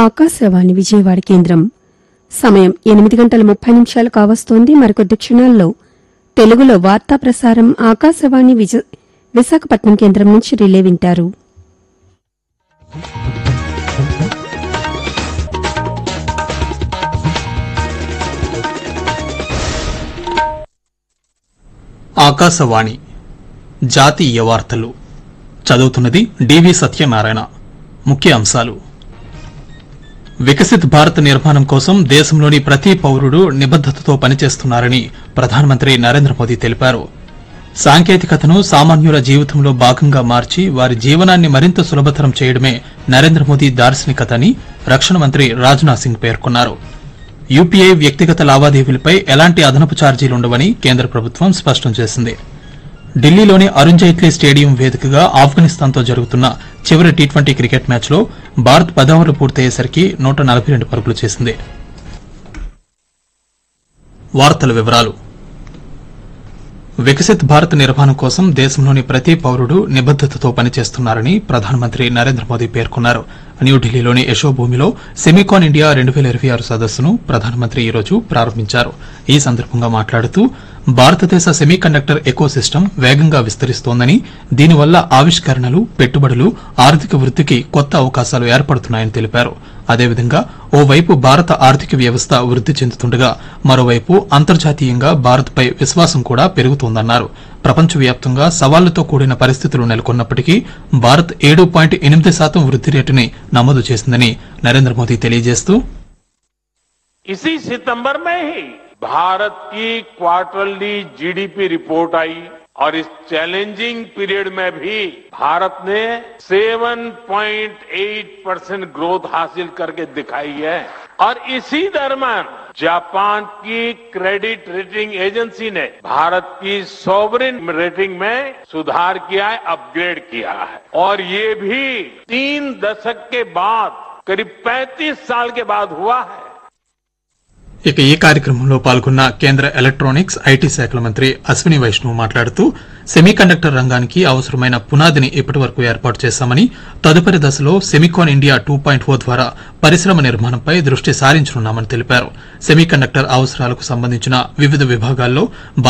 ఆకాశవాణి విజయవాడ కేంద్రం సమయం ఎనిమిది గంటల ముప్పై నిమిషాలు కావస్తోంది మరికొద్ది క్షణాల్లో తెలుగులో వార్తా ప్రసారం ఆకాశవాణి విజ- విశాఖపట్నం కేంద్రం నుంచి రిలే వింటారు ఆకాశవాణి జాతీయ వార్తలు చదువుతున్నది డివి సత్యనారాయణ ముఖ్య అంశాలు వికసిత్ భారత్ నిర్మాణం కోసం దేశంలోని ప్రతి పౌరుడు నిబద్దతతో పనిచేస్తున్నారని ప్రధానమంత్రి నరేంద్ర మోదీ తెలిపారు సాంకేతికతను సామాన్యుల జీవితంలో భాగంగా మార్చి వారి జీవనాన్ని మరింత సులభతరం చేయడమే నరేంద్ర మోదీ దార్శనికత అని రక్షణ మంత్రి రాజ్నాథ్ సింగ్ పేర్కొన్నారు యూపీఐ వ్యక్తిగత లావాదేవీలపై ఎలాంటి అదనపు ఛార్జీలుండవని కేంద్ర ప్రభుత్వం స్పష్టం చేసింది ఢిల్లీలోని అరుణ్ జైట్లీ స్టేడియం వేదికగా ఆఫ్ఘనిస్తాన్తో జరుగుతున్న చివరి టీ ట్వంటీ క్రికెట్ మ్యాచ్లో భారత్ పది ఓవర్లు పూర్తయ్యేసరికి నూట నలభై రెండు పరుగులు చేసింది వార్తల వివరాలు వికసిత్ భారత్ నిర్మాణం కోసం దేశంలోని ప్రతి పౌరుడు నిబద్దతతో పనిచేస్తున్నారని ప్రధానమంత్రి నరేంద్ర మోదీ పేర్కొన్నారు న్యూఢిల్లీలోని యశోభూమిలో సెమికాన్ ఇండియా రెండు వేల ఇరవై ఆరు సదస్సును ప్రధానమంత్రి ఈరోజు ప్రారంభించారు ఈ సందర్భంగా మాట్లాడుతూ భారతదేశ సెమీ కండక్టర్ ఎకోసిస్టమ్ వేగంగా విస్తరిస్తోందని దీనివల్ల ఆవిష్కరణలు పెట్టుబడులు ఆర్థిక వృద్ధికి కొత్త అవకాశాలు ఏర్పడుతున్నాయని తెలిపారు అదేవిధంగా ఓవైపు భారత ఆర్థిక వ్యవస్థ వృద్ది చెందుతుండగా మరోవైపు అంతర్జాతీయంగా భారత్పై విశ్వాసం కూడా పెరుగుతోందన్నారు ప్రపంచవ్యాప్తంగా సవాళ్లతో కూడిన పరిస్థితులు నెలకొన్నప్పటికీ భారత్ ఏడు పాయింట్ ఎనిమిది శాతం వృద్ది రేటుని నమోదు చేసిందని నరేంద్ర మోదీ తెలియజేస్తూ इसी सितंबर में ही भारत की क्वार्टरली जीडीपी रिपोर्ट आई और इस चैलेंजिंग पीरियड में भी भारत ने 7.8 परसेंट ग्रोथ हासिल करके दिखाई है और इसी दरम्यान जापान की क्रेडिट रेटिंग एजेंसी ने भारत की सॉवरिन रेटिंग में सुधार किया है अपग्रेड किया है और ये भी तीन दशक के बाद करीब 35 साल के बाद हुआ है ఇక ఈ కార్యక్రమంలో పాల్గొన్న కేంద్ర ఎలక్ట్రానిక్స్ ఐటీ శాఖల మంత్రి అశ్విని వైష్ణవ్ మాట్లాడుతూ సెమీకండక్టర్ రంగానికి అవసరమైన పునాదిని ఇప్పటి వరకు ఏర్పాటు చేశామని తదుపరి దశలో Semicon India two point O ద్వారా పరిశ్రమ నిర్మాణంపై దృష్టి సారించనున్నామని తెలిపారు సెమీకండక్టర్ అవసరాలకు సంబంధించిన వివిధ విభాగాల్లో